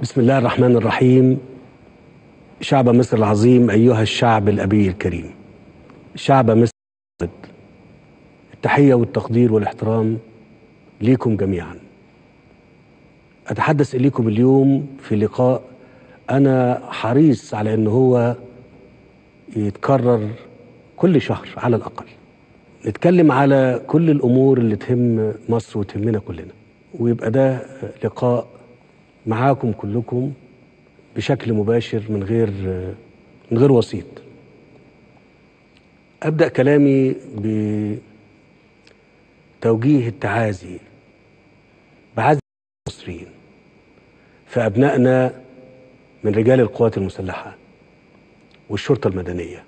بسم الله الرحمن الرحيم شعب مصر العظيم أيها الشعب الأبي الكريم شعب مصر التحية والتقدير والاحترام ليكم جميعا أتحدث إليكم اليوم في لقاء أنا حريص على أن هو يتكرر كل شهر على الأقل نتكلم على كل الأمور اللي تهم مصر وتهمنا كلنا ويبقى ده لقاء معاكم كلكم بشكل مباشر من غير من غير وسيط ابدا كلامي بتوجيه التعازي بعزم المصريين فابنائنا من رجال القوات المسلحه والشرطه المدنيه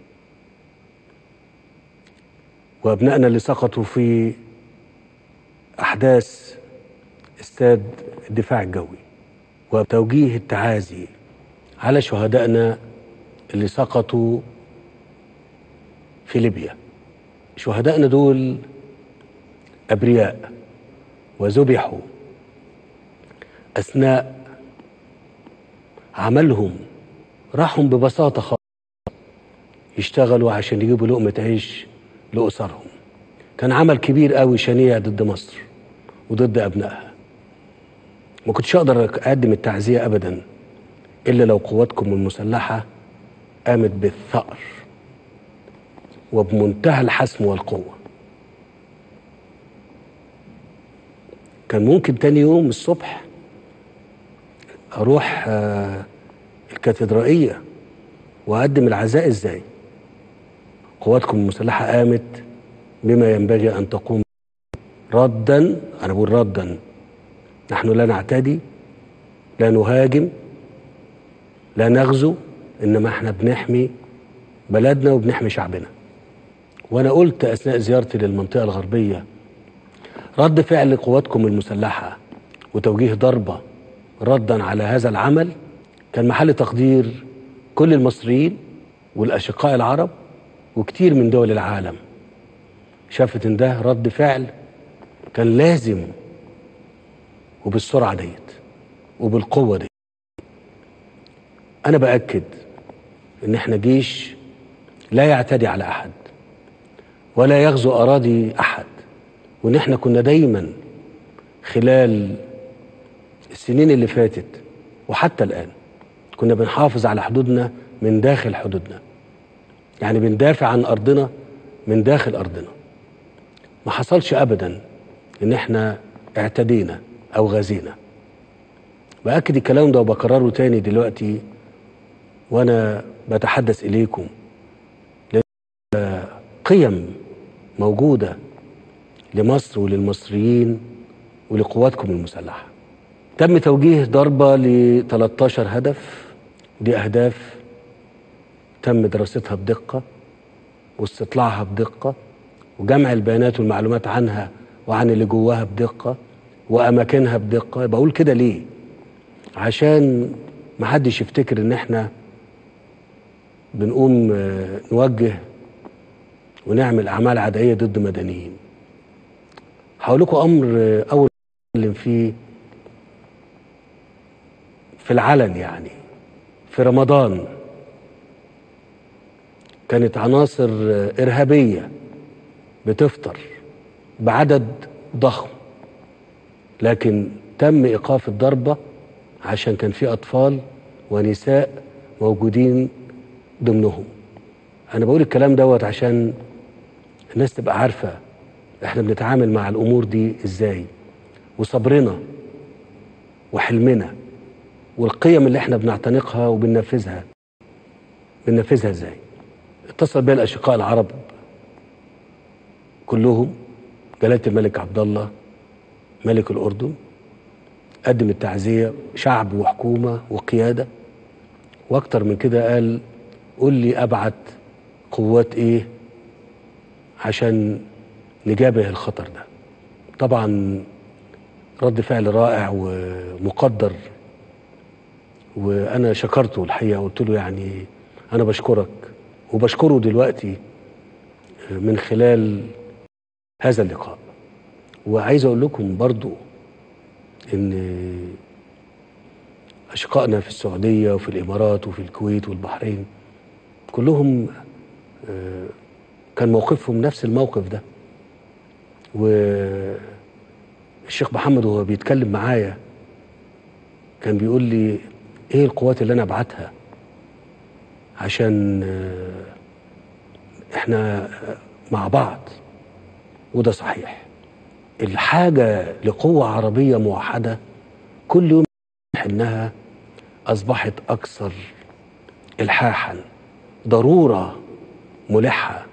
وابنائنا اللي سقطوا في احداث استاد الدفاع الجوي وتوجيه التعازي على شهدائنا اللي سقطوا في ليبيا شهدائنا دول ابرياء وذبحوا اثناء عملهم راحوا ببساطه خالص يشتغلوا عشان يجيبوا لقمه عيش لاسرهم كان عمل كبير قوي شنيع ضد مصر وضد ابنائها ما كنتش اقدر اقدم التعزيه ابدا الا لو قواتكم المسلحه قامت بالثأر وبمنتهى الحسم والقوه كان ممكن تاني يوم الصبح اروح آه الكاتدرائيه واقدم العزاء ازاي قواتكم المسلحه قامت بما ينبغي ان تقوم ردا انا بقول ردا نحن لا نعتدي لا نهاجم لا نغزو انما احنا بنحمي بلدنا وبنحمي شعبنا وانا قلت اثناء زيارتي للمنطقه الغربيه رد فعل قواتكم المسلحه وتوجيه ضربه ردا على هذا العمل كان محل تقدير كل المصريين والاشقاء العرب وكتير من دول العالم شافت ان ده رد فعل كان لازم وبالسرعه ديت وبالقوه دي انا باكد ان احنا جيش لا يعتدي على احد ولا يغزو اراضي احد وان احنا كنا دايما خلال السنين اللي فاتت وحتى الان كنا بنحافظ على حدودنا من داخل حدودنا يعني بندافع عن ارضنا من داخل ارضنا ما حصلش ابدا ان احنا اعتدينا او غزينا باكد الكلام ده وبكرره تاني دلوقتي وانا بتحدث اليكم قيم موجوده لمصر وللمصريين ولقواتكم المسلحه تم توجيه ضربه ل 13 هدف دي اهداف تم دراستها بدقه واستطلاعها بدقه وجمع البيانات والمعلومات عنها وعن اللي جواها بدقه واماكنها بدقه بقول كده ليه عشان ما حدش يفتكر ان احنا بنقوم نوجه ونعمل اعمال عدائيه ضد مدنيين هقول لكم امر اول اتكلم فيه في العلن يعني في رمضان كانت عناصر ارهابيه بتفطر بعدد ضخم لكن تم ايقاف الضربه عشان كان في اطفال ونساء موجودين ضمنهم انا بقول الكلام دوت عشان الناس تبقى عارفه احنا بنتعامل مع الامور دي ازاي وصبرنا وحلمنا والقيم اللي احنا بنعتنقها وبننفذها بننفذها ازاي اتصل بيا الاشقاء العرب كلهم جلاله الملك عبد الله ملك الاردن قدم التعزيه شعب وحكومه وقياده واكتر من كده قال قول لي ابعت قوات ايه عشان نجابه الخطر ده طبعا رد فعل رائع ومقدر وانا شكرته الحقيقه قلت له يعني انا بشكرك وبشكره دلوقتي من خلال هذا اللقاء وعايز اقول لكم برضو ان أشقائنا في السعودية وفي الإمارات وفي الكويت والبحرين كلهم آه، كان موقفهم نفس الموقف ده والشيخ محمد وهو بيتكلم معايا كان بيقول لي ايه القوات اللي انا ابعتها عشان آه، احنا مع بعض وده صحيح الحاجة لقوة عربية موحدة كل يوم انها اصبحت اكثر الحاحا ضروره ملحه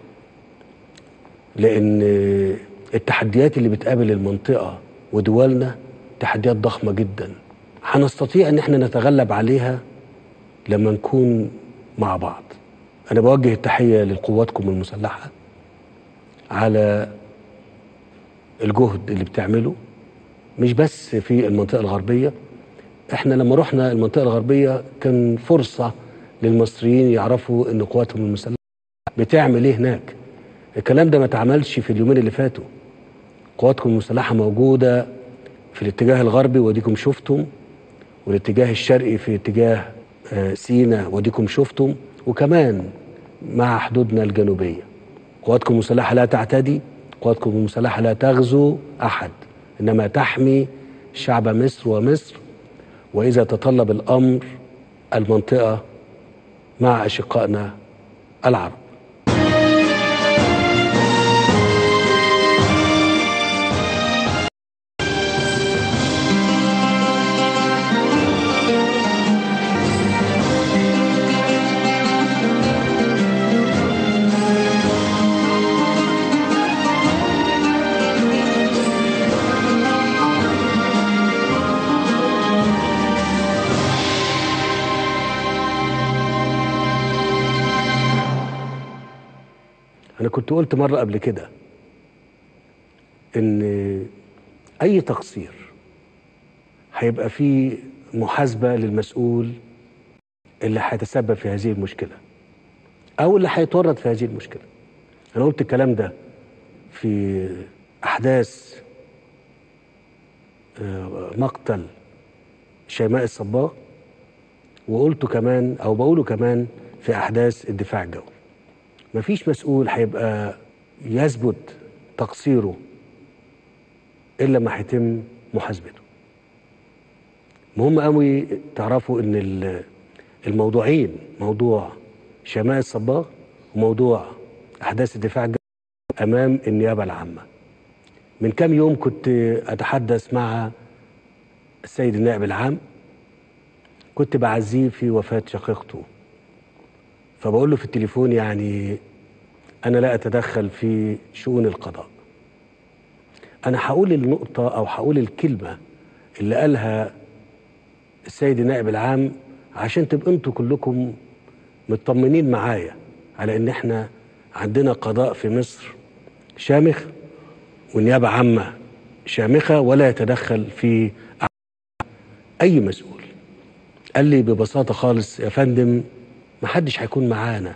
لان التحديات اللي بتقابل المنطقه ودولنا تحديات ضخمه جدا هنستطيع ان احنا نتغلب عليها لما نكون مع بعض انا بوجه التحيه لقواتكم المسلحه على الجهد اللي بتعمله مش بس في المنطقه الغربيه احنا لما رحنا المنطقه الغربيه كان فرصه للمصريين يعرفوا ان قواتهم المسلحه بتعمل ايه هناك الكلام ده ما اتعملش في اليومين اللي فاتوا قواتكم المسلحه موجوده في الاتجاه الغربي وديكم شفتم والاتجاه الشرقي في اتجاه آه، سينا وديكم شفتم وكمان مع حدودنا الجنوبيه قواتكم المسلحه لا تعتدي قواتكم المسلحه لا تغزو احد انما تحمي شعب مصر ومصر واذا تطلب الامر المنطقه مع اشقائنا العرب انا كنت قلت مره قبل كده ان اي تقصير هيبقى فيه محاسبه للمسؤول اللي هيتسبب في هذه المشكله او اللي هيتورط في هذه المشكله انا قلت الكلام ده في احداث آه، مقتل شيماء الصباغ وقلته كمان او بقوله كمان في احداث الدفاع الجوي مفيش مسؤول هيبقى يثبت تقصيره الا ما هيتم محاسبته مهم قوي تعرفوا ان ال- الموضوعين موضوع شماء الصباغ وموضوع احداث الدفاع الجوي امام النيابه العامه من كام يوم كنت اتحدث مع السيد النائب العام كنت بعزيه في وفاه شقيقته فبقول له في التليفون يعني انا لا اتدخل في شؤون القضاء انا هقول النقطه او هقول الكلمه اللي قالها السيد النائب العام عشان تبقوا انتوا كلكم مطمنين معايا على ان احنا عندنا قضاء في مصر شامخ ونيابه عامه شامخه ولا يتدخل في اي مسؤول قال لي ببساطه خالص يا فندم محدش هيكون معانا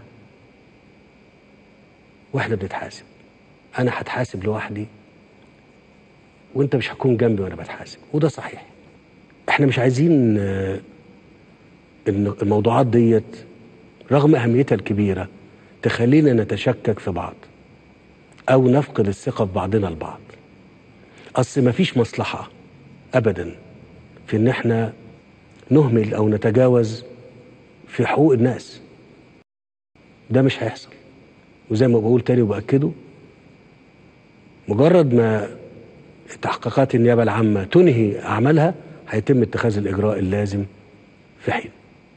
واحنا بنتحاسب انا هتحاسب لوحدي وانت مش هتكون جنبي وانا بتحاسب وده صحيح احنا مش عايزين آه، ان الموضوعات ديت رغم اهميتها الكبيره تخلينا نتشكك في بعض او نفقد الثقه في بعضنا البعض اصل مفيش مصلحه ابدا في ان احنا نهمل او نتجاوز في حقوق الناس ده مش هيحصل وزي ما بقول تاني وبأكده مجرد ما تحقيقات النيابة العامة تنهي أعمالها هيتم اتخاذ الإجراء اللازم في حين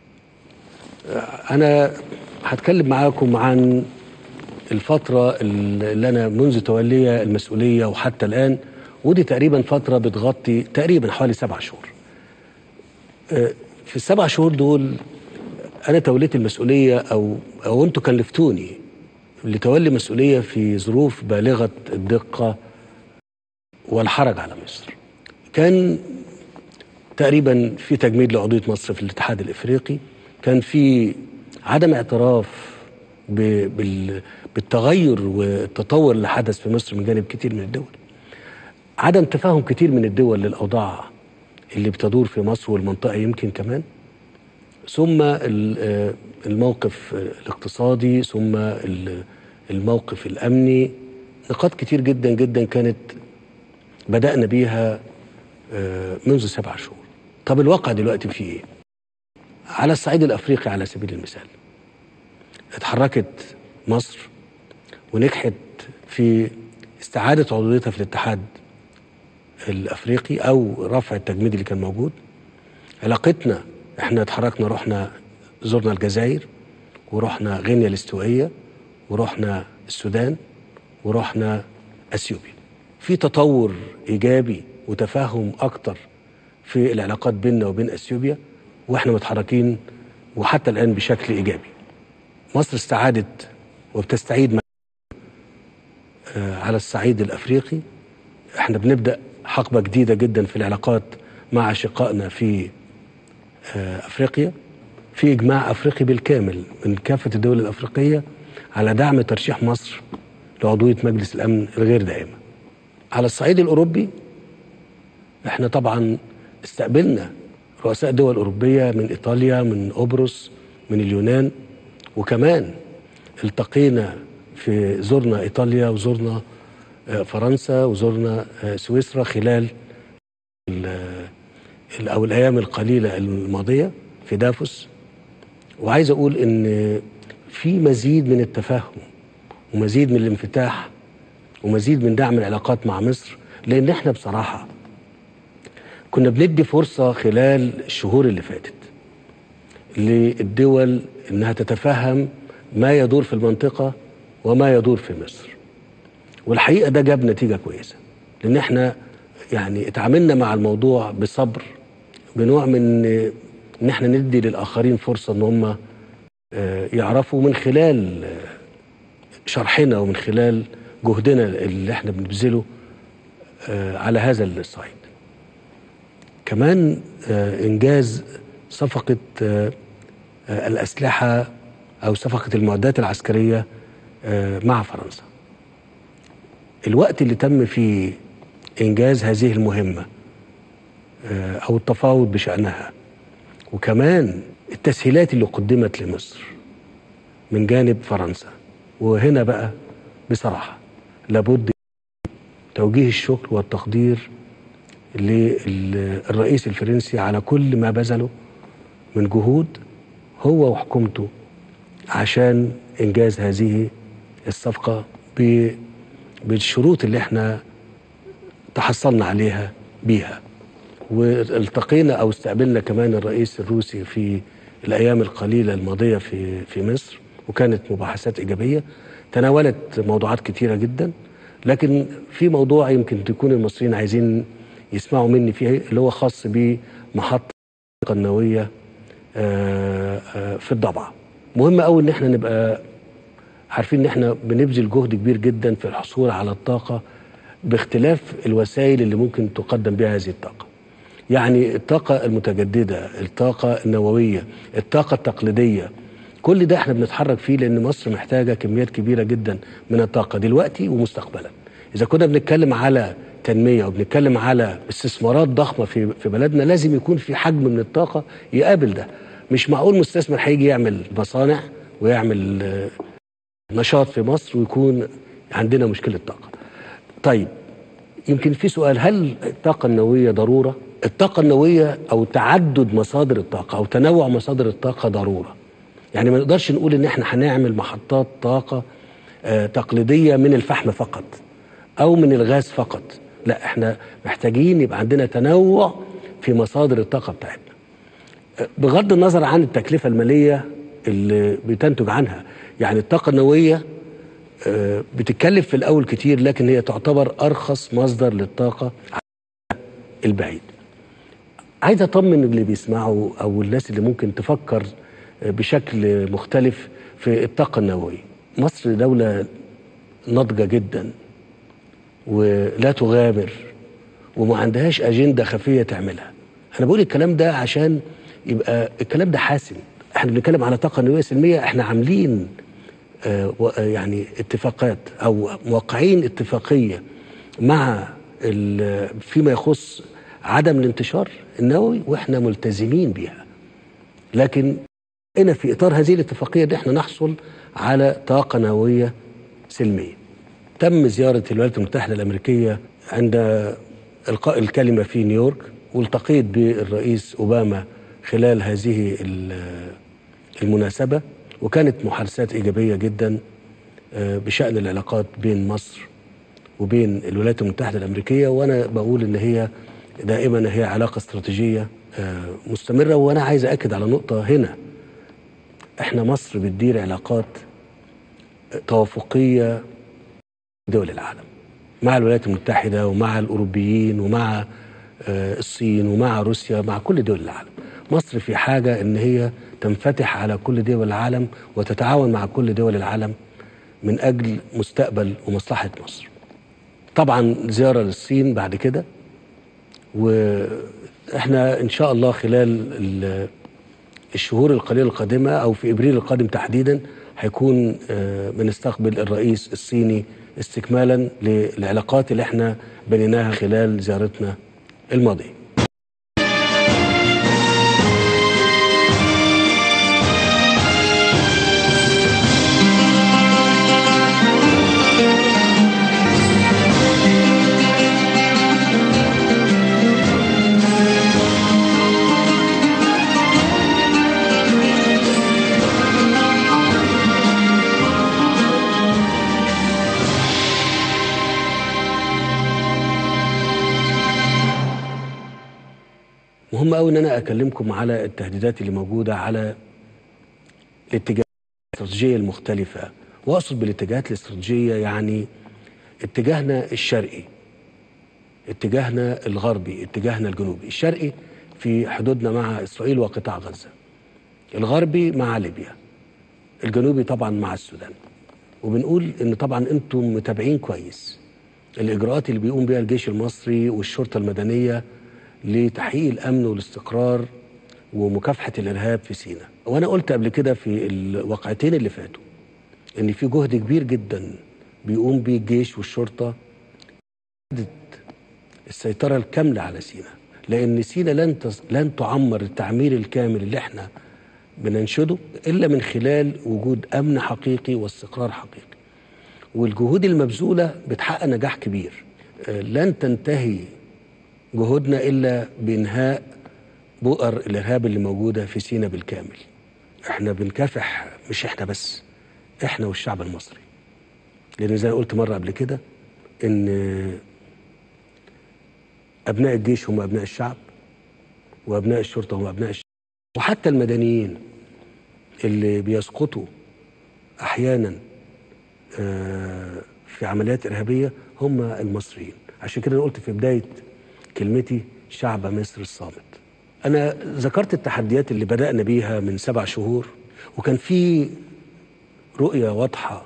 أنا هتكلم معاكم عن الفترة اللي أنا منذ تولي المسؤولية وحتى الآن ودي تقريبا فترة بتغطي تقريبا حوالي سبع شهور آه، في السبع شهور دول انا توليت المسؤوليه او او انتوا كلفتوني لتولي مسؤوليه في ظروف بالغه الدقه والحرج على مصر. كان تقريبا في تجميد لعضويه مصر في الاتحاد الافريقي، كان في عدم اعتراف ب- بال- بالتغير والتطور اللي حدث في مصر من جانب كتير من الدول. عدم تفاهم كتير من الدول للاوضاع اللي بتدور في مصر والمنطقة يمكن كمان ثم ال- آه، الموقف آه، الاقتصادي ثم ال- الموقف الأمني نقاط كتير جدا جدا كانت بدأنا بيها آه، منذ سبع شهور طب الواقع دلوقتي فيه ايه على الصعيد الأفريقي على سبيل المثال اتحركت مصر ونجحت في استعادة عضويتها في الاتحاد الأفريقي أو رفع التجميد اللي كان موجود علاقتنا احنا اتحركنا رحنا زرنا الجزائر ورحنا غينيا الاستوائية ورحنا السودان ورحنا اثيوبيا في تطور ايجابي وتفاهم اكتر في العلاقات بيننا وبين اثيوبيا واحنا متحركين وحتى الان بشكل ايجابي مصر استعادت وبتستعيد م- آه، على الصعيد الافريقي احنا بنبدا حقبه جديده جدا في العلاقات مع اشقائنا في آه، افريقيا في اجماع افريقي بالكامل من كافه الدول الافريقيه على دعم ترشيح مصر لعضويه مجلس الامن الغير دائمه. على الصعيد الاوروبي احنا طبعا استقبلنا رؤساء دول اوروبيه من ايطاليا من قبرص من اليونان وكمان التقينا في زرنا ايطاليا وزرنا آه، فرنسا وزرنا آه، سويسرا خلال ال- ال- او الايام القليله الماضيه في دافوس وعايز اقول ان في مزيد من التفاهم ومزيد من الانفتاح ومزيد من دعم العلاقات مع مصر لان احنا بصراحه كنا بندي فرصه خلال الشهور اللي فاتت للدول انها تتفهم ما يدور في المنطقه وما يدور في مصر والحقيقه ده جاب نتيجه كويسه لان احنا يعني اتعاملنا مع الموضوع بصبر بنوع من ان احنا ندي للاخرين فرصه ان هم آه، يعرفوا من خلال آه، شرحنا ومن خلال جهدنا اللي احنا بنبذله آه، على هذا الصعيد كمان آه، انجاز صفقه آه، آه، الاسلحه او صفقه المعدات العسكريه آه، مع فرنسا الوقت اللي تم فيه انجاز هذه المهمه آه، او التفاوض بشانها وكمان التسهيلات اللي قدمت لمصر من جانب فرنسا وهنا بقى بصراحه لابد توجيه الشكر والتقدير للرئيس الفرنسي على كل ما بذله من جهود هو وحكومته عشان انجاز هذه الصفقه ب- بالشروط اللي احنا تحصلنا عليها بيها والتقينا او استقبلنا كمان الرئيس الروسي في الايام القليله الماضيه في في مصر وكانت مباحثات ايجابيه تناولت موضوعات كتيره جدا لكن في موضوع يمكن تكون المصريين عايزين يسمعوا مني فيه اللي هو خاص بمحطه النوويه آه، آه، في الضبعه مهم قوي ان احنا نبقى عارفين ان احنا بنبذل جهد كبير جدا في الحصول على الطاقه باختلاف الوسائل اللي ممكن تقدم بها هذه الطاقه. يعني الطاقه المتجدده، الطاقه النوويه، الطاقه التقليديه كل ده احنا بنتحرك فيه لان مصر محتاجه كميات كبيره جدا من الطاقه دلوقتي ومستقبلا. اذا كنا بنتكلم على تنميه وبنتكلم على استثمارات ضخمه في في بلدنا لازم يكون في حجم من الطاقه يقابل ده. مش معقول مستثمر هيجي يعمل مصانع ويعمل آه، نشاط في مصر ويكون عندنا مشكله طاقه. طيب يمكن في سؤال هل الطاقه النوويه ضروره؟ الطاقه النوويه او تعدد مصادر الطاقه او تنوع مصادر الطاقه ضروره. يعني ما نقدرش نقول ان احنا هنعمل محطات طاقه آه تقليديه من الفحم فقط او من الغاز فقط. لا احنا محتاجين يبقى عندنا تنوع في مصادر الطاقه بتاعتنا. بغض النظر عن التكلفة المالية اللي بتنتج عنها يعني الطاقة النووية آه، بتتكلف في الأول كتير لكن هي تعتبر أرخص مصدر للطاقة على البعيد عايز أطمن اللي بيسمعوا أو الناس اللي ممكن تفكر آه، بشكل مختلف في الطاقة النووية مصر دولة ناضجة جدا ولا تغامر وما عندهاش أجندة خفية تعملها أنا بقول الكلام ده عشان يبقى الكلام ده حاسم احنا بنتكلم على طاقة نووية سلمية احنا عاملين آه، و- آه، يعني اتفاقات او موقعين اتفاقيه مع ال- فيما يخص عدم الانتشار النووي واحنا ملتزمين بيها لكن هنا في اطار هذه الاتفاقيه دي احنا نحصل على طاقه نوويه سلميه تم زياره الولايات المتحده الامريكيه عند القاء الكلمه في نيويورك والتقيت بالرئيس اوباما خلال هذه المناسبه وكانت محادثات ايجابيه جدا بشان العلاقات بين مصر وبين الولايات المتحده الامريكيه وانا بقول ان هي دائما هي علاقه استراتيجيه مستمره وانا عايز اكد على نقطه هنا احنا مصر بتدير علاقات توافقيه دول العالم مع الولايات المتحده ومع الاوروبيين ومع الصين ومع روسيا مع كل دول العالم مصر في حاجه ان هي تنفتح على كل دول العالم وتتعاون مع كل دول العالم من اجل مستقبل ومصلحه مصر طبعا زياره للصين بعد كده واحنا ان شاء الله خلال الشهور القليله القادمه او في ابريل القادم تحديدا هيكون بنستقبل الرئيس الصيني استكمالا للعلاقات اللي احنا بنيناها خلال زيارتنا الماضيه مهم قوي ان انا اكلمكم على التهديدات اللي موجوده على الاتجاهات الاستراتيجيه المختلفه واقصد بالاتجاهات الاستراتيجيه يعني اتجاهنا الشرقي اتجاهنا الغربي اتجاهنا الجنوبي الشرقي في حدودنا مع اسرائيل وقطاع غزه الغربي مع ليبيا الجنوبي طبعا مع السودان وبنقول ان طبعا انتم متابعين كويس الاجراءات اللي بيقوم بها الجيش المصري والشرطه المدنيه لتحقيق الامن والاستقرار ومكافحه الارهاب في سيناء وانا قلت قبل كده في الواقعتين اللي فاتوا ان في جهد كبير جدا بيقوم به الجيش والشرطه السيطره الكامله على سيناء لان سيناء لن تص... لن تعمر التعمير الكامل اللي احنا بننشده الا من خلال وجود امن حقيقي واستقرار حقيقي والجهود المبذوله بتحقق نجاح كبير لن تنتهي جهودنا الا بانهاء بؤر الارهاب اللي موجوده في سينا بالكامل احنا بنكافح مش احنا بس احنا والشعب المصري لان زي ما قلت مره قبل كده ان ابناء الجيش هم ابناء الشعب وابناء الشرطه هم ابناء الشعب وحتى المدنيين اللي بيسقطوا احيانا في عمليات ارهابيه هم المصريين عشان كده انا قلت في بدايه كلمتي شعب مصر الصامت أنا ذكرت التحديات اللي بدأنا بيها من سبع شهور وكان في رؤية واضحة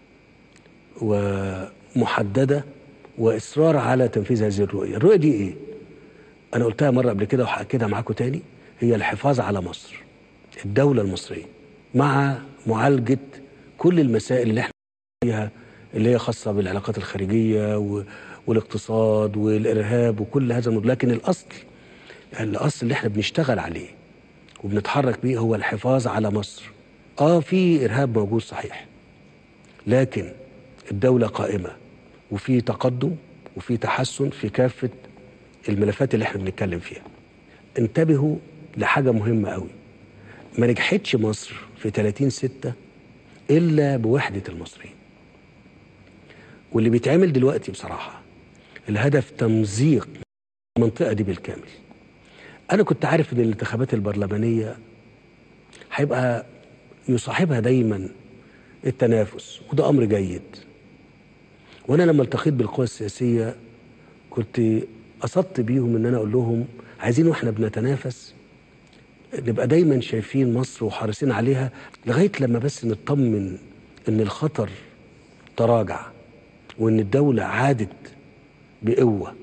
ومحددة وإصرار على تنفيذ هذه الرؤية الرؤية دي إيه؟ أنا قلتها مرة قبل كده وهأكدها معاكم تاني هي الحفاظ على مصر الدولة المصرية مع معالجة كل المسائل اللي احنا فيها اللي هي خاصة بالعلاقات الخارجية و... والاقتصاد والارهاب وكل هذا الموضوع لكن الاصل الاصل اللي احنا بنشتغل عليه وبنتحرك بيه هو الحفاظ على مصر اه في ارهاب موجود صحيح لكن الدوله قائمه وفي تقدم وفي تحسن في كافه الملفات اللي احنا بنتكلم فيها انتبهوا لحاجه مهمه قوي ما نجحتش مصر في 30 6 الا بوحده المصريين واللي بيتعمل دلوقتي بصراحه الهدف تمزيق المنطقه دي بالكامل انا كنت عارف ان الانتخابات البرلمانيه هيبقى يصاحبها دايما التنافس وده امر جيد وانا لما التقيت بالقوى السياسيه كنت قصدت بيهم ان انا اقول لهم عايزين واحنا بنتنافس نبقى دايما شايفين مصر وحريصين عليها لغايه لما بس نطمن ان الخطر تراجع وان الدوله عادت بقوه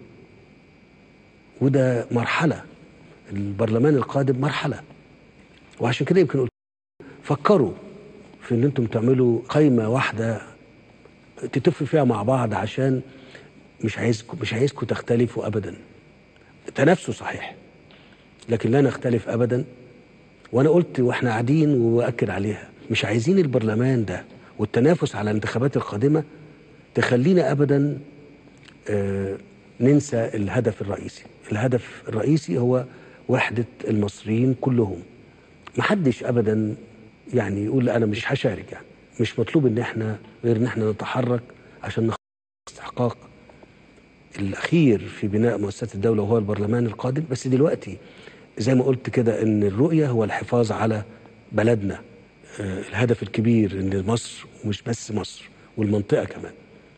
وده مرحله البرلمان القادم مرحله وعشان كده يمكن قلت فكروا في ان انتم تعملوا قايمه واحده تتفقوا فيها مع بعض عشان مش عايزكم مش عايزكم تختلفوا ابدا تنافسه صحيح لكن لا نختلف ابدا وانا قلت واحنا قاعدين واكد عليها مش عايزين البرلمان ده والتنافس على الانتخابات القادمه تخلينا ابدا آه ننسى الهدف الرئيسي الهدف الرئيسي هو وحده المصريين كلهم محدش ابدا يعني يقول انا مش هشارك يعني مش مطلوب ان احنا غير ان احنا نتحرك عشان نخلص استحقاق الاخير في بناء مؤسسات الدوله وهو البرلمان القادم بس دلوقتي زي ما قلت كده ان الرؤيه هو الحفاظ على بلدنا آه الهدف الكبير ان مصر ومش بس مصر والمنطقه كمان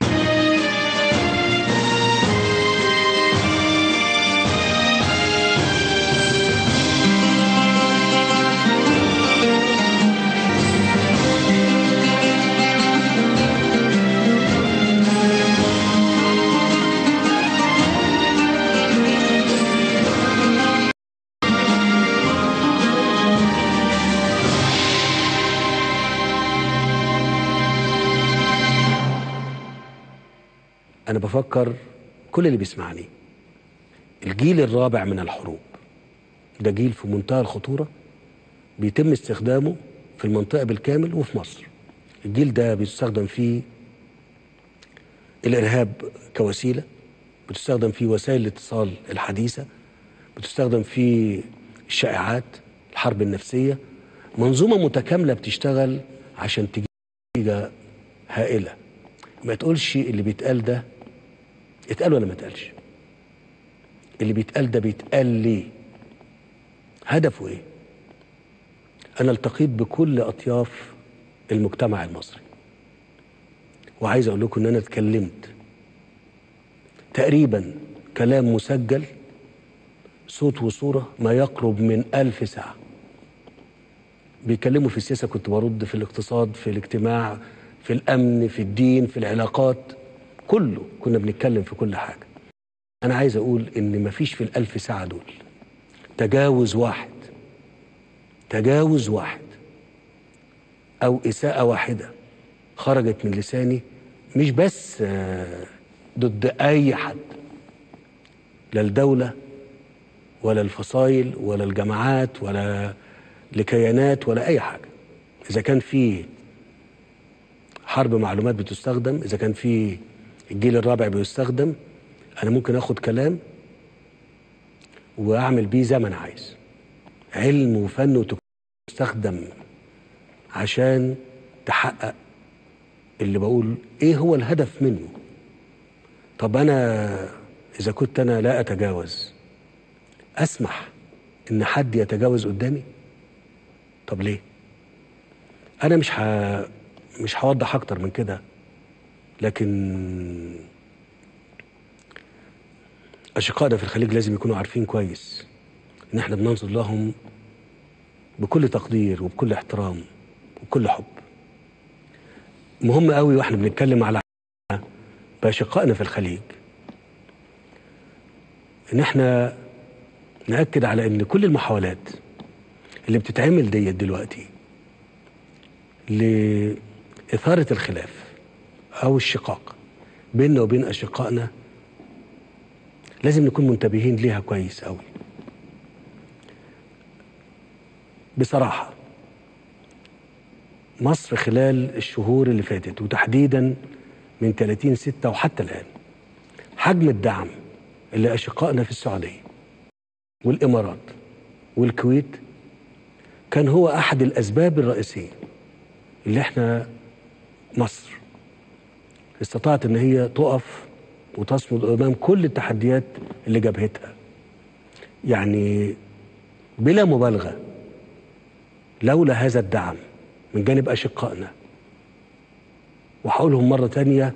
أنا بفكر كل اللي بيسمعني الجيل الرابع من الحروب ده جيل في منتهى الخطورة بيتم استخدامه في المنطقة بالكامل وفي مصر الجيل ده بيستخدم فيه الإرهاب كوسيلة بتستخدم فيه وسائل الاتصال الحديثة بتستخدم فيه الشائعات الحرب النفسية منظومة متكاملة بتشتغل عشان تجيب نتيجة هائلة ما تقولش اللي بيتقال ده اتقال ولا ما اتقالش اللي بيتقال ده بيتقال ليه هدفه ايه انا التقيت بكل اطياف المجتمع المصري وعايز اقول لكم ان انا اتكلمت تقريبا كلام مسجل صوت وصورة ما يقرب من ألف ساعة بيتكلموا في السياسة كنت برد في الاقتصاد في الاجتماع في الأمن في الدين في العلاقات كله كنا بنتكلم في كل حاجة أنا عايز أقول إن مفيش في الألف ساعة دول تجاوز واحد تجاوز واحد أو إساءة واحدة خرجت من لساني مش بس ضد أي حد لا الدولة ولا الفصائل ولا الجماعات ولا لكيانات ولا أي حاجة إذا كان في حرب معلومات بتستخدم إذا كان في الجيل الرابع بيستخدم أنا ممكن أخد كلام وأعمل بيه زي ما أنا عايز علم وفن وتكنولوجيا تستخدم عشان تحقق اللي بقول إيه هو الهدف منه طب أنا إذا كنت أنا لا أتجاوز أسمح إن حد يتجاوز قدامي طب ليه أنا مش ح... مش هوضح أكتر من كده لكن أشقائنا في الخليج لازم يكونوا عارفين كويس إن إحنا بننظر لهم بكل تقدير وبكل احترام وبكل حب مهم قوي واحنا بنتكلم على بأشقائنا في الخليج إن إحنا نأكد على إن كل المحاولات اللي بتتعمل ديت دلوقتي لإثارة الخلاف أو الشقاق بيننا وبين أشقائنا لازم نكون منتبهين ليها كويس قوي بصراحة مصر خلال الشهور اللي فاتت وتحديدا من 30 ستة وحتى الآن حجم الدعم اللي أشقائنا في السعودية والإمارات والكويت كان هو أحد الأسباب الرئيسية اللي احنا مصر استطاعت ان هي تقف وتصمد امام كل التحديات اللي جابهتها يعني بلا مبالغه لولا هذا الدعم من جانب اشقائنا وهقولهم مره تانيه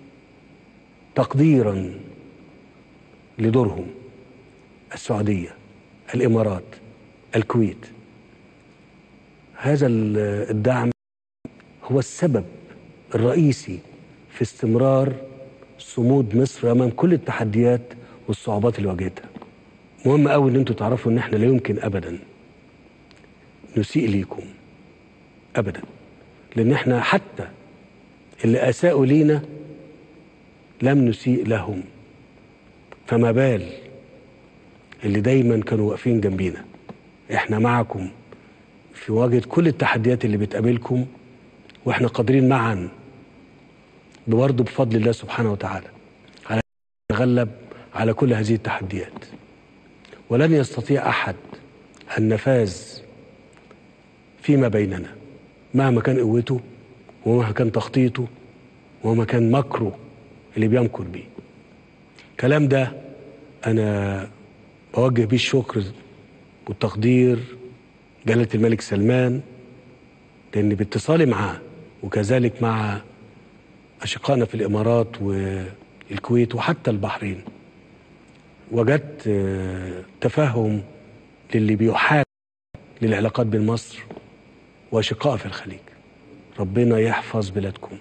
تقديرا لدورهم السعوديه الامارات الكويت هذا الدعم هو السبب الرئيسي في استمرار صمود مصر امام كل التحديات والصعوبات اللي واجهتها. مهم قوي ان انتوا تعرفوا ان احنا لا يمكن ابدا نسيء ليكم ابدا لان احنا حتى اللي اساءوا لينا لم نسيء لهم فما بال اللي دايما كانوا واقفين جنبينا احنا معكم في مواجهه كل التحديات اللي بتقابلكم واحنا قادرين معا برضه بفضل الله سبحانه وتعالى على نتغلب على كل هذه التحديات ولن يستطيع احد النفاذ فيما بيننا مهما كان قوته ومهما كان تخطيطه ومهما كان مكره اللي بيمكر بيه الكلام ده انا بوجه بيه الشكر والتقدير جلالة الملك سلمان لأن باتصالي معاه وكذلك مع أشقائنا في الإمارات والكويت وحتى البحرين وجدت آه، تفهم للي بيحاول للعلاقات بين مصر وأشقائها في الخليج ربنا يحفظ بلادكم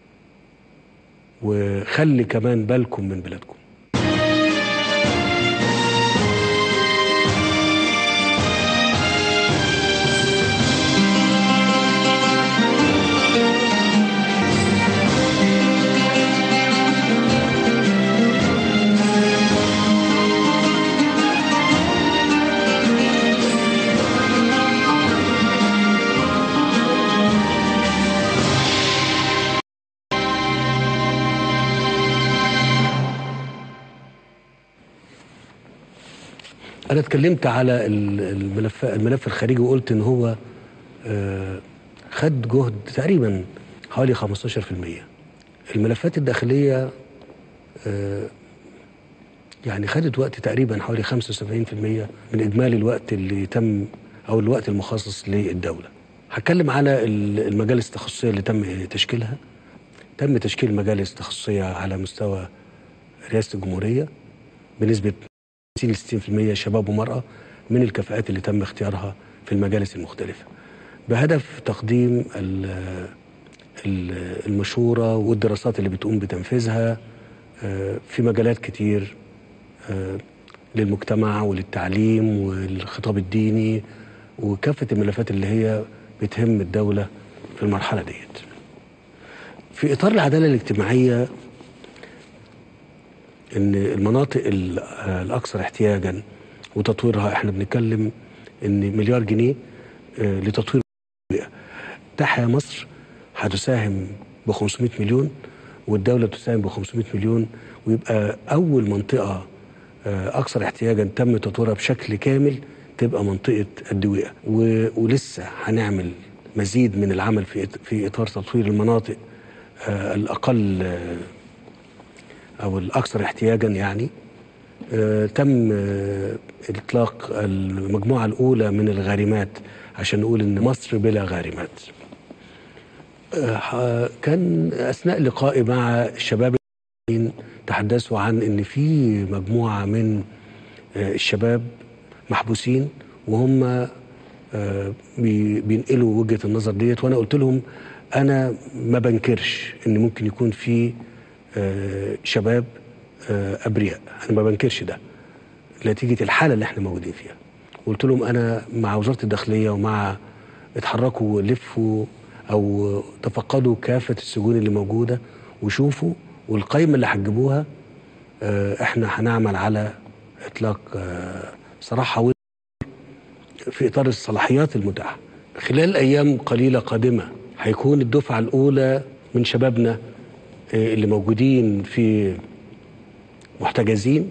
وخلي كمان بالكم من بلادكم انا اتكلمت على ال- الملف الملف الخارجي وقلت ان هو آه، خد جهد تقريبا حوالي 15% الملفات الداخليه آه، يعني خدت وقت تقريبا حوالي 75% من اجمالي الوقت اللي تم او الوقت المخصص للدوله هتكلم على ال- المجالس التخصصيه اللي تم تشكيلها تم تشكيل مجالس تخصصيه على مستوى رئاسه الجمهوريه بنسبه 50 ل 60% شباب ومرأة من الكفاءات اللي تم اختيارها في المجالس المختلفة بهدف تقديم ال- ال- المشورة والدراسات اللي بتقوم بتنفيذها آه، في مجالات كتير آه، للمجتمع وللتعليم والخطاب الديني وكافة الملفات اللي هي بتهم الدولة في المرحلة ديت في إطار العدالة الاجتماعية ان المناطق ال- آه، الاكثر احتياجا وتطويرها احنا بنتكلم ان مليار جنيه آه، لتطوير البيئة. تحيا مصر هتساهم ب 500 مليون والدوله تساهم ب 500 مليون ويبقى اول منطقه آه، اكثر احتياجا تم تطويرها بشكل كامل تبقى منطقه الدويقه و- ولسه هنعمل مزيد من العمل في إط- في اطار تطوير المناطق آه، الاقل آه، او الاكثر احتياجا يعني آه، تم آه، اطلاق المجموعه الاولى من الغارمات عشان نقول ان مصر بلا غارمات آه، ح- كان اثناء لقائي مع الشباب المسلمين تحدثوا عن ان في مجموعه من آه، الشباب محبوسين وهم آه، بي- بينقلوا وجهه النظر ديت وانا قلت لهم انا ما بنكرش ان ممكن يكون في آه، شباب آه، ابرياء انا ما بنكرش ده نتيجه الحاله اللي احنا موجودين فيها قلت لهم انا مع وزاره الداخليه ومع اتحركوا لفوا او تفقدوا كافه السجون اللي موجوده وشوفوا والقائمه اللي هتجيبوها آه، احنا هنعمل على اطلاق آه، صراحه و- في اطار الصلاحيات المتاحه خلال ايام قليله قادمه هيكون الدفعه الاولى من شبابنا آه، اللي موجودين في محتجزين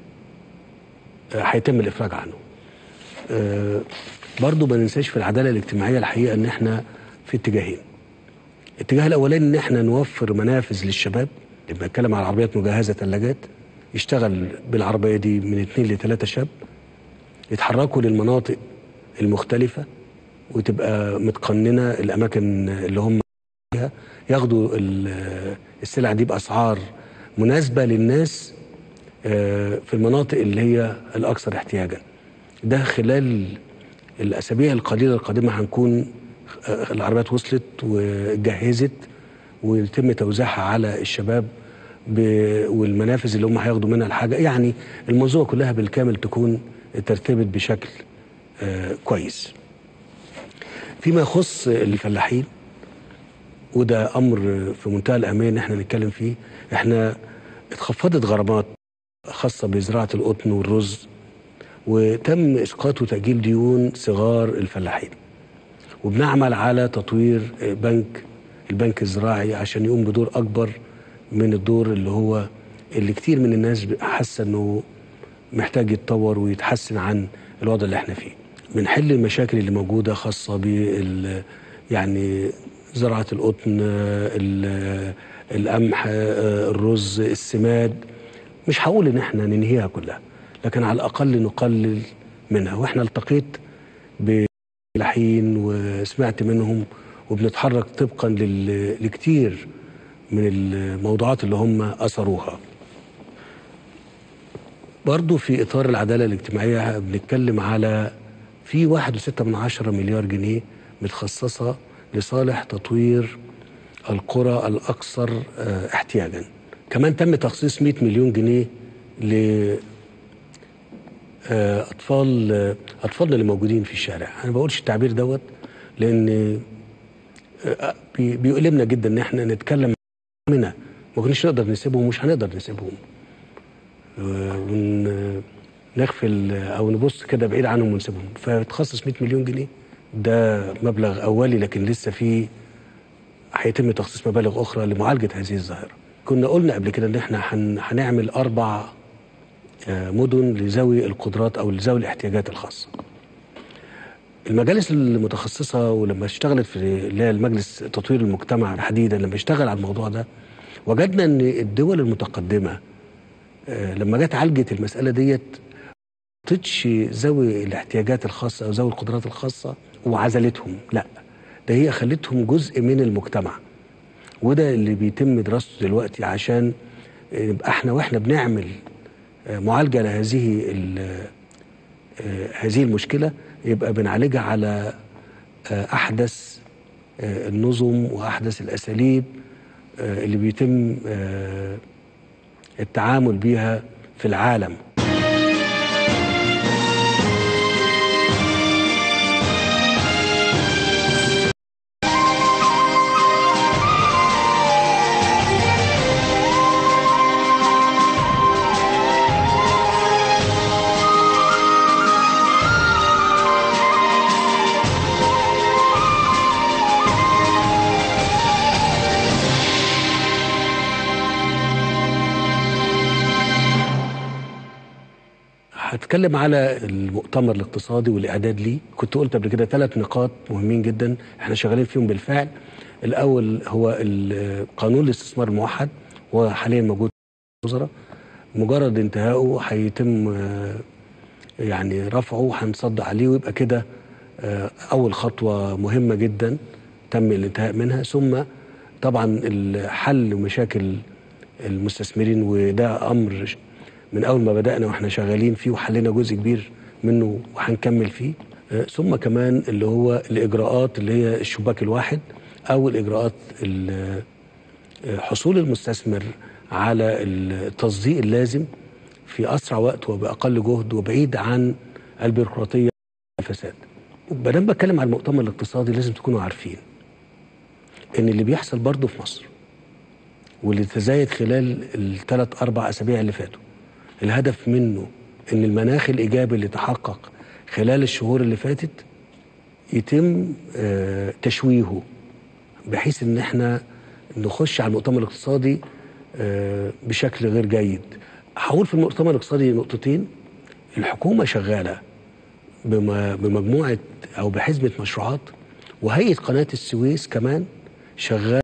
آه، هيتم الافراج عنه آه، برضو ما ننساش في العداله الاجتماعيه الحقيقه ان احنا في اتجاهين الاتجاه الاولاني ان احنا نوفر منافذ للشباب اللي بنتكلم على عربيات مجهزه ثلاجات يشتغل بالعربيه دي من اثنين لثلاثه شاب يتحركوا للمناطق المختلفه وتبقى متقننه الاماكن اللي هم فيها ياخدوا ال- السلع دي باسعار مناسبه للناس آه، في المناطق اللي هي الاكثر احتياجا ده خلال الاسابيع القليله القادمه هنكون آه، العربيات وصلت وجهزت ويتم توزيعها على الشباب ب- والمنافذ اللي هم هياخدوا منها الحاجه يعني المنظومه كلها بالكامل تكون ترتبط بشكل آه، كويس فيما يخص الفلاحين وده امر في منتهى الاهميه ان احنا نتكلم فيه احنا اتخفضت غرامات خاصه بزراعه القطن والرز وتم اسقاط وتاجيل ديون صغار الفلاحين وبنعمل على تطوير بنك البنك الزراعي عشان يقوم بدور اكبر من الدور اللي هو اللي كتير من الناس حاسه انه محتاج يتطور ويتحسن عن الوضع اللي احنا فيه بنحل المشاكل اللي موجوده خاصه بال يعني زراعه القطن ال- القمح الرز السماد مش هقول ان احنا ننهيها كلها لكن على الاقل نقلل منها واحنا التقيت بفلاحين وسمعت منهم وبنتحرك طبقا لل- لكتير من الموضوعات اللي هم اثروها برضو في إطار العدالة الاجتماعية بنتكلم على في واحد وستة من عشرة مليار جنيه متخصصة لصالح تطوير القرى الأكثر آه، احتياجا كمان تم تخصيص 100 مليون جنيه ل آه، أطفال آه، أطفالنا اللي موجودين في الشارع أنا ما بقولش التعبير دوت لأن آه، بي- بيؤلمنا جدا إن إحنا نتكلم منها ما كناش نقدر نسيبهم ومش هنقدر نسيبهم ونغفل او نبص كده بعيد عنهم ونسيبهم فتخصص 100 مليون جنيه ده مبلغ اولي لكن لسه في هيتم تخصيص مبالغ اخرى لمعالجه هذه الظاهره كنا قلنا قبل كده ان احنا هن- هنعمل اربع آه، مدن لذوي القدرات او لذوي الاحتياجات الخاصه المجالس المتخصصه ولما اشتغلت في اللي هي المجلس تطوير المجتمع تحديدا لما اشتغل على الموضوع ده وجدنا ان الدول المتقدمه آه، لما جت عالجت المساله ديت ما حطتش ذوي الاحتياجات الخاصه او ذوي القدرات الخاصه وعزلتهم لا ده هي خلتهم جزء من المجتمع وده اللي بيتم دراسته دلوقتي عشان آه، نبقى احنا واحنا بنعمل آه، معالجه لهذه ال- آه، هذه المشكله يبقى بنعالجها على آه، احدث آه، النظم واحدث الاساليب آه، اللي بيتم آه، التعامل بيها في العالم هتكلم على المؤتمر الاقتصادي والاعداد ليه كنت قلت قبل كده ثلاث نقاط مهمين جدا احنا شغالين فيهم بالفعل الاول هو ال- قانون الاستثمار الموحد هو حاليا موجود في الوزراء مجرد انتهائه هيتم آه، يعني رفعه وهنصدق عليه ويبقى كده آه، اول خطوه مهمه جدا تم الانتهاء منها ثم طبعا الحل مشاكل المستثمرين وده امر ش- من اول ما بدانا واحنا شغالين فيه وحلينا جزء كبير منه وهنكمل فيه آه، ثم كمان اللي هو الاجراءات اللي هي الشباك الواحد او الاجراءات ال- آه، حصول المستثمر على التصديق اللازم في اسرع وقت وباقل جهد وبعيد عن البيروقراطيه والفساد. ما دام بتكلم على المؤتمر الاقتصادي لازم تكونوا عارفين ان اللي بيحصل برضه في مصر واللي تزايد خلال الثلاث اربع اسابيع اللي فاتوا الهدف منه ان المناخ الايجابي اللي تحقق خلال الشهور اللي فاتت يتم آه، تشويهه بحيث ان احنا نخش على المؤتمر الاقتصادي آه، بشكل غير جيد هقول في المؤتمر الاقتصادي نقطتين الحكومه شغاله بم- بمجموعه او بحزمه مشروعات وهيئه قناه السويس كمان شغال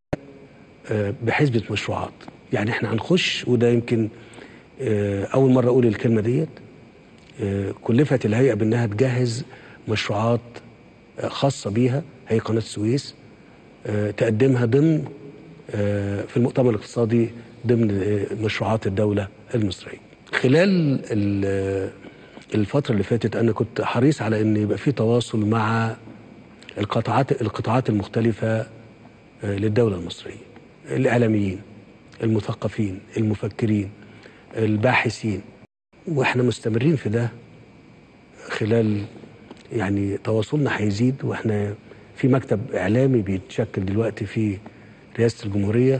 آه، بحزبة مشروعات يعني احنا هنخش وده يمكن آه، اول مره اقول الكلمه ديت آه، كلفت الهيئه بانها تجهز مشروعات آه، خاصه بيها هي قناه السويس آه، تقدمها ضمن آه، في المؤتمر الاقتصادي ضمن آه، مشروعات الدوله المصريه خلال ال- آه، الفتره اللي فاتت انا كنت حريص على ان يبقى في تواصل مع القطاعات القطاعات المختلفه آه، للدوله المصريه الاعلاميين المثقفين المفكرين الباحثين واحنا مستمرين في ده خلال يعني تواصلنا هيزيد واحنا في مكتب اعلامي بيتشكل دلوقتي في رئاسه الجمهوريه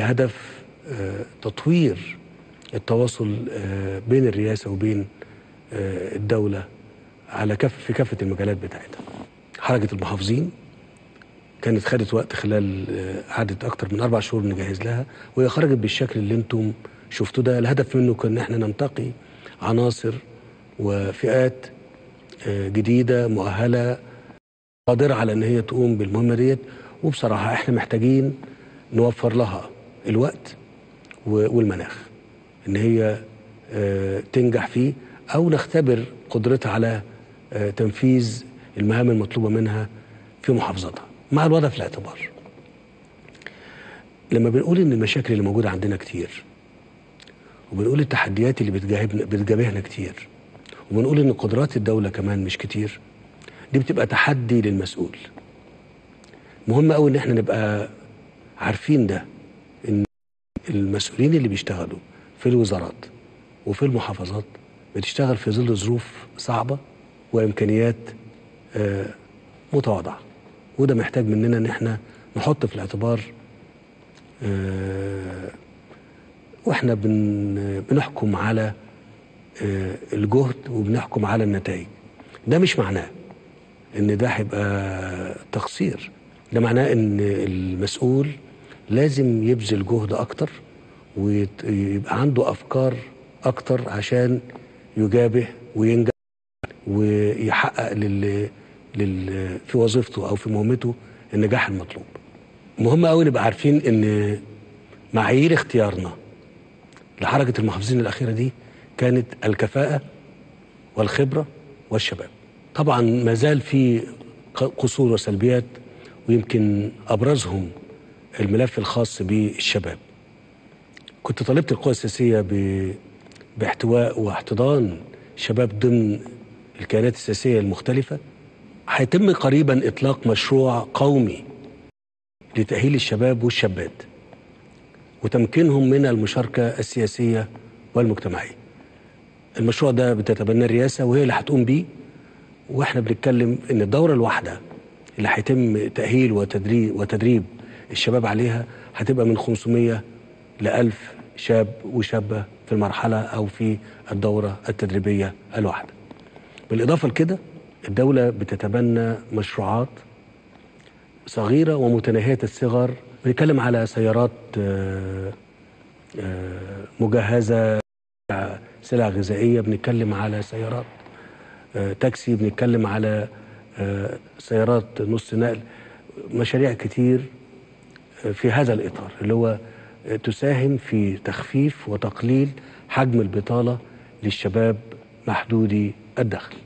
بهدف آه، تطوير التواصل آه، بين الرئاسه وبين آه، الدولة على كف في كافة المجالات بتاعتها حركة المحافظين كانت خدت وقت خلال آه، قعدت أكتر من أربع شهور نجهز لها وهي خرجت بالشكل اللي أنتم شفتوه ده الهدف منه كان إن إحنا ننتقي عناصر وفئات آه، جديدة مؤهلة قادرة على إن هي تقوم بالمهمة ديت وبصراحة إحنا محتاجين نوفر لها الوقت و- والمناخ إن هي آه، تنجح فيه أو نختبر قدرتها على آه، تنفيذ المهام المطلوبة منها في محافظتها مع الوضع في الاعتبار لما بنقول إن المشاكل اللي موجودة عندنا كتير وبنقول التحديات اللي بتجاهبنا بتجابهنا كتير وبنقول ان قدرات الدوله كمان مش كتير دي بتبقى تحدي للمسؤول مهم قوي ان احنا نبقى عارفين ده ان المسؤولين اللي بيشتغلوا في الوزارات وفي المحافظات بتشتغل في ظل ظروف صعبه وامكانيات آه، متواضعه وده محتاج مننا ان احنا نحط في الاعتبار آه، واحنا بن بنحكم على آه، الجهد وبنحكم على النتائج ده مش معناه ان ده هيبقى تقصير ده معناه ان المسؤول لازم يبذل جهد اكتر ويبقى عنده افكار اكتر عشان يجابه وينجح ويحقق لل, لل في وظيفته او في مهمته النجاح المطلوب مهم قوي نبقى عارفين ان معايير اختيارنا لحركه المحافظين الاخيره دي كانت الكفاءه والخبره والشباب طبعا ما زال في ق- قصور وسلبيات ويمكن ابرزهم الملف الخاص بالشباب كنت طالبت القوى السياسيه ب... باحتواء واحتضان شباب ضمن الكيانات السياسيه المختلفه هيتم قريبا اطلاق مشروع قومي لتاهيل الشباب والشابات وتمكينهم من المشاركه السياسيه والمجتمعيه المشروع ده بتتبناه الرئاسه وهي اللي هتقوم بيه واحنا بنتكلم ان الدوره الواحده اللي هيتم تاهيل وتدريب وتدريب الشباب عليها هتبقى من 500 ل 1000 شاب وشابه في المرحله او في الدوره التدريبيه الواحده. بالاضافه لكده الدوله بتتبنى مشروعات صغيره ومتناهيه الصغر بنتكلم على سيارات آه، آه، مجهزه سلع غذائيه بنتكلم على سيارات آه، تاكسي بنتكلم على آه، سيارات نص نقل مشاريع كتير آه، في هذا الاطار اللي هو آه، تساهم في تخفيف وتقليل حجم البطاله للشباب محدودي الدخل.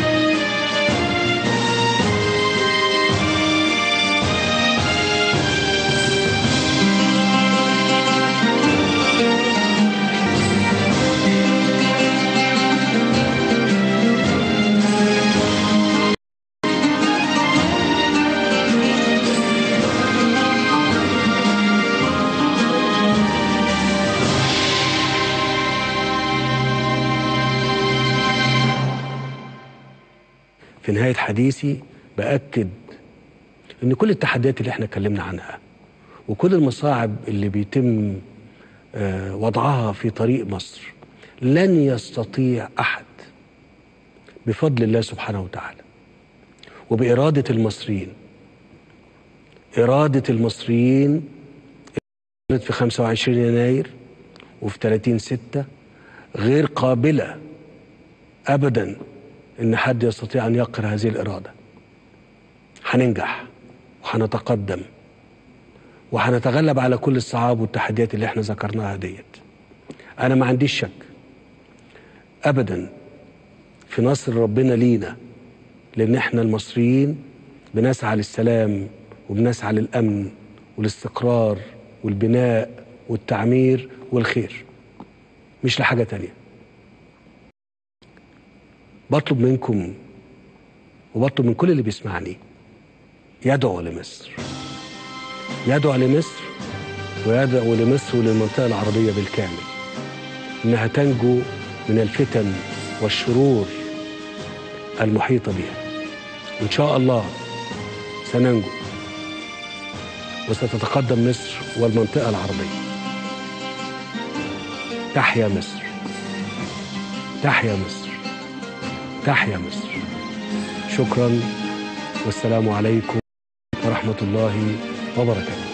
في نهايه حديثي باكد ان كل التحديات اللي احنا اتكلمنا عنها وكل المصاعب اللي بيتم آه، وضعها في طريق مصر لن يستطيع احد بفضل الله سبحانه وتعالى وباراده المصريين اراده المصريين كانت في 25 يناير وفي 30 6 غير قابله ابدا ان حد يستطيع ان يقهر هذه الاراده هننجح وهنتقدم وهنتغلب على كل الصعاب والتحديات اللي احنا ذكرناها ديت انا ما عنديش شك ابدا في نصر ربنا لينا لان احنا المصريين بنسعى للسلام وبنسعى للامن والاستقرار والبناء والتعمير والخير مش لحاجه تانيه بطلب منكم وبطلب من كل اللي بيسمعني يدعو لمصر يدعو لمصر ويدعو لمصر وللمنطقة العربية بالكامل إنها تنجو من الفتن والشرور المحيطة بها وإن شاء الله سننجو وستتقدم مصر والمنطقة العربية تحيا مصر تحيا مصر تحيا مصر شكرا والسلام عليكم ورحمة الله وبركاته